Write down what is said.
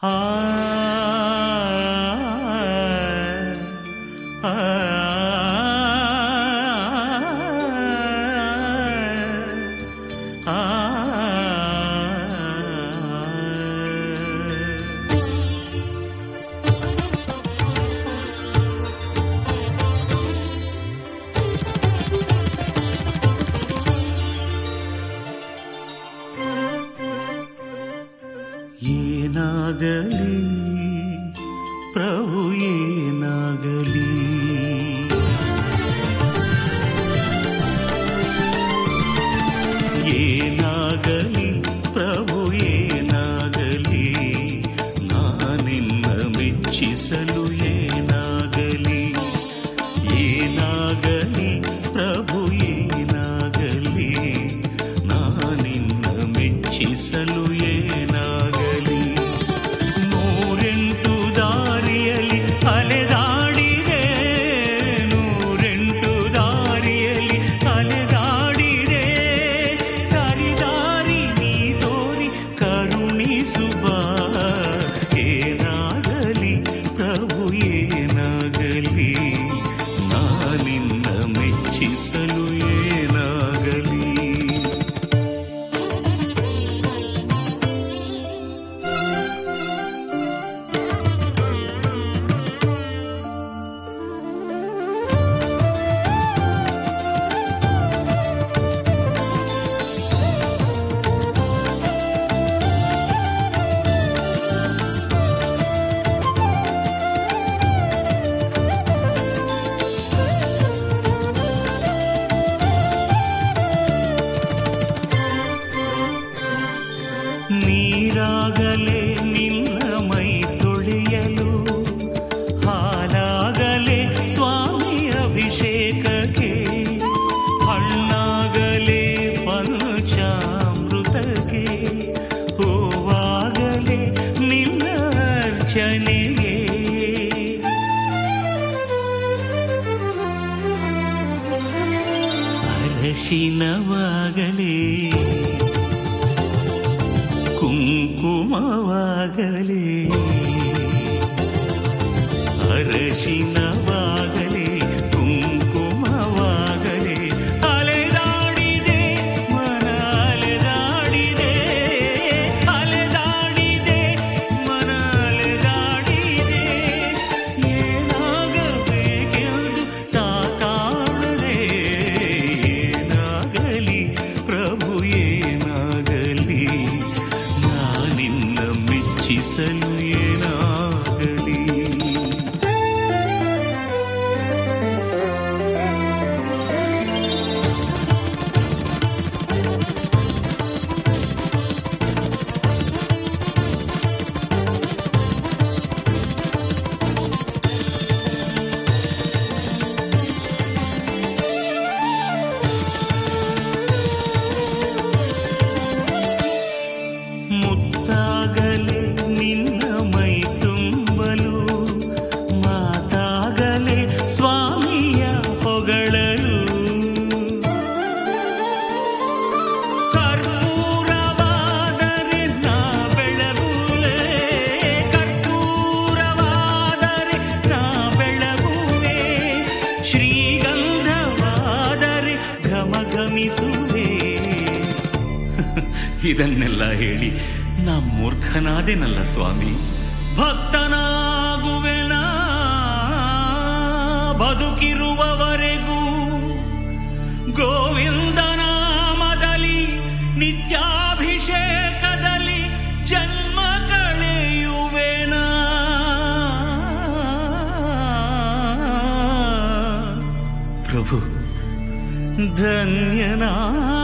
ಆ ಆ ಏನಾಗಲಿ ಪ್ರಭು ಏನಾಗಲಿ ಏನಾಗಲಿ ಪ್ರಭು ಏನಾಗಲಿ ನಾನಿನ್ನ ಮೆಚ್ಚಿಸಲು ಏನಾಗಲಿ ಏನಾಗಲಿ ಪ್ರಭು ಏನಾಗಲಿ ನಾನಿನ್ನ ಮೆಚ್ಚಿಸಲು ಏನಾಗಲಿ ನೂರೆಂಟು ದಾರಿಯಲ್ಲಿ ಅಲೆದಾಡಿದೆ ನೂರೆಂಟು ದಾರಿಯಲ್ಲಿ ಅಲೆದಾಡಿದೆ ಸರಿದಾರಿ ನೀ ತೋರಿ ಕರುಣಿಸುವ ಏನಾಗಲಿ ಪ್ರಭು ಏನಾಗಲಿ ನಾನಿನ್ನ ಮೆಚ್ಚಿಸಲು ಏನಾಗಲಿ ನೀರಾಗಲೇ ನಿನ್ನ ಮೈ ತೊಳೆಯಲು ಹಾಲಾಗಲೇ ಸ್ವಾಮಿ ಅಭಿಷೇಕಕ್ಕೆ ಹಣ್ಣಾಗಲೇ ಪಂಚಾಮೃತಕ್ಕೆ ಹೂವಾಗಲೇ ನಿನ್ನ ಅರ್ಚನೆಗೆ ಅರಶಿನವಾಗಲೇ ಕುಂಕುಮವಾಗಲೇ ಅರಶಿನವಾಗಲೇ ಕುಂಕುಮವಾಗಲೇ ಅಲೆದಾಡಿದೆ ಮನ ಅಲೆದಾಡಿದೆ ಅಲೆದಾಡಿದೆ ಮನ ಅಲೆದಾಡಿದೆ ಏನಾಗಬೇಕೆಂದು ತಾಕಾಡದೆ ಏನಾಗಲಿ ಪ್ರಭು ಏನಾಗಲಿ ನಾನಿನ್ನ ಮೆಚ್ಚಿಸಲು ಏನಾಗಲಿ ಮುತ್ತಾಗಲೇ ನಿನ್ನ ಮೈ ತುಂಬಲು ಮಾತಾಗಲೇ ಸ್ವಾಮಿಯ ಹೊಗಳಲು ಕರ್ಪೂರವಾದರೆ ನಾ ಬೆಳಗುವೆ ಕರ್ಪೂರವಾದರೆ ನಾ ಬೆಳಗುವೆ ಶ್ರೀಗಂಧವಾದರೆ ಘಮಘಮಿಸುವೆ ಇದನ್ನೆಲ್ಲ ಹೇಳಿ ನಾ ಮೂರ್ಖನಾದೆನಲ್ಲ ಸ್ವಾಮಿ ಭಕ್ತನಾಗುವೆನ ಬದುಕಿರುವವರೆಗೂ ಗೋವಿಂದನಾಮದಲ್ಲಿ ನಿತ್ಯಾಭಿಷೇಕದಲ್ಲಿ ಜನ್ಮ ಕಳೆಯುವೆನ ಪ್ರಭು ಧನ್ಯನಾಗುವೆನ